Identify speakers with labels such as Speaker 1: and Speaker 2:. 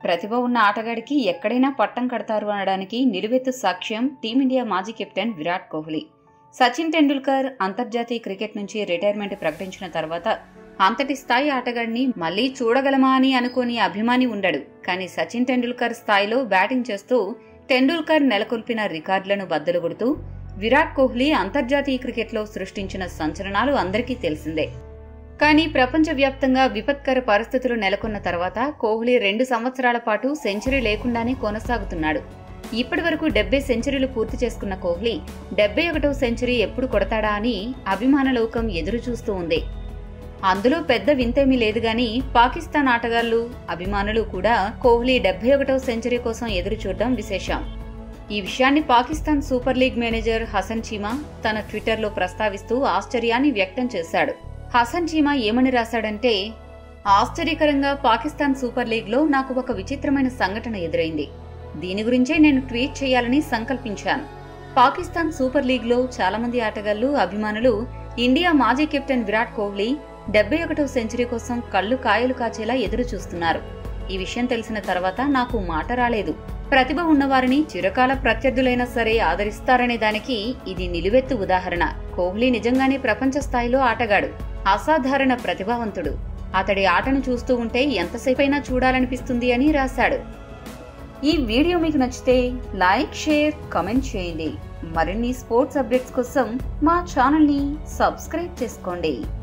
Speaker 1: ప్రతిభ ఉన్న ఆటగాడికి ఎక్కడైనా పట్టం కడతారు అనడానికి నిలువెత్తు సాక్ష్యం టీమిండియా మాజీ కెప్టెన్ విరాట్ కోహ్లీ సచిన్ టెండూల్కర్ అంతర్జాతీయ క్రికెట్ నుంచి రిటైర్మెంట్ ప్రకటించిన తర్వాత అంతటి స్థాయి ఆటగాడిని మళ్లీ చూడగలమా అని అనుకోని అభిమాని ఉండడు కానీ సచిన్ టెండూల్కర్ స్థాయిలో బ్యాటింగ్ చేస్తూ టెండూల్కర్ నెలకొల్పిన రికార్డులను బద్దలు కొడుతూ విరాట్ కోహ్లీ అంతర్జాతీయ క్రికెట్లో సృష్టించిన సంచలనాలు అందరికీ తెలిసిందే కానీ ప్రపంచవ్యాప్తంగా విపత్కర పరిస్థితులు నెలకొన్న తర్వాత కోహ్లీ రెండు సంవత్సరాల పాటు సెంచరీ లేకుండానే కొనసాగుతున్నాడు ఇప్పటి వరకు డెబ్బై సెంచరీలు పూర్తి చేసుకున్న కోహ్లీ డెబ్బై ఒకటో సెంచరీ ఎప్పుడు కొడతాడా అని అభిమాన లోకం ఎదురు చూస్తూ ఉంది అందులో పెద్ద వింతేమీ లేదు గాని పాకిస్తాన్ ఆటగాళ్లు అభిమానులు కూడా కోహ్లీ డెబ్బై ఒకటో సెంచరీ కోసం ఎదురు చూడడం విశేషం ఈ విషయాన్ని Pakistan Super League manager Hasan Cheema తన ట్విట్టర్లో ప్రస్తావిస్తూ ఆశ్చర్యాన్ని వ్యక్తం చేశాడు హసన్ చీమా ఏమని రాశాడంటే ఆశ్చర్యకరంగా పాకిస్తాన్ సూపర్ లీగ్లో నాకు ఒక విచిత్రమైన సంఘటన ఎదురైంది దీని గురించే నేను ట్వీట్ చేయాలని సంకల్పించాను పాకిస్తాన్ సూపర్ లీగ్లో చాలా మంది ఆటగాళ్లు అభిమానులు ఇండియా మాజీ కెప్టెన్ విరాట్ కోహ్లీ డెబ్బై ఒకటో సెంచరీ కోసం కళ్ళు కాయలు కాచేలా ఎదురు చూస్తున్నారు ఈ విషయం తెలిసిన తర్వాత నాకు మాట రాలేదు ప్రతిభ ఉన్నవారిని చిరకాల ప్రత్యర్థులైనా సరే ఆదరిస్తారనే దానికి ఇది నిలువెత్తు ఉదాహరణ కోహ్లీ నిజంగానే ప్రపంచ స్థాయిలో ఆటగాడు అసాధారణ ప్రతిభావంతుడు అతడి ఆటను చూస్తూ ఉంటే ఎంతసేపైనా చూడాలనిపిస్తుంది అని రాశాడు ఈ వీడియో మీకు నచ్చితే లైక్ షేర్ కమెంట్ చేయండి మరిన్ని స్పోర్ట్స్ అప్డేట్స్ కోసం మా ఛానల్ని సబ్స్క్రైబ్ చేసుకోండి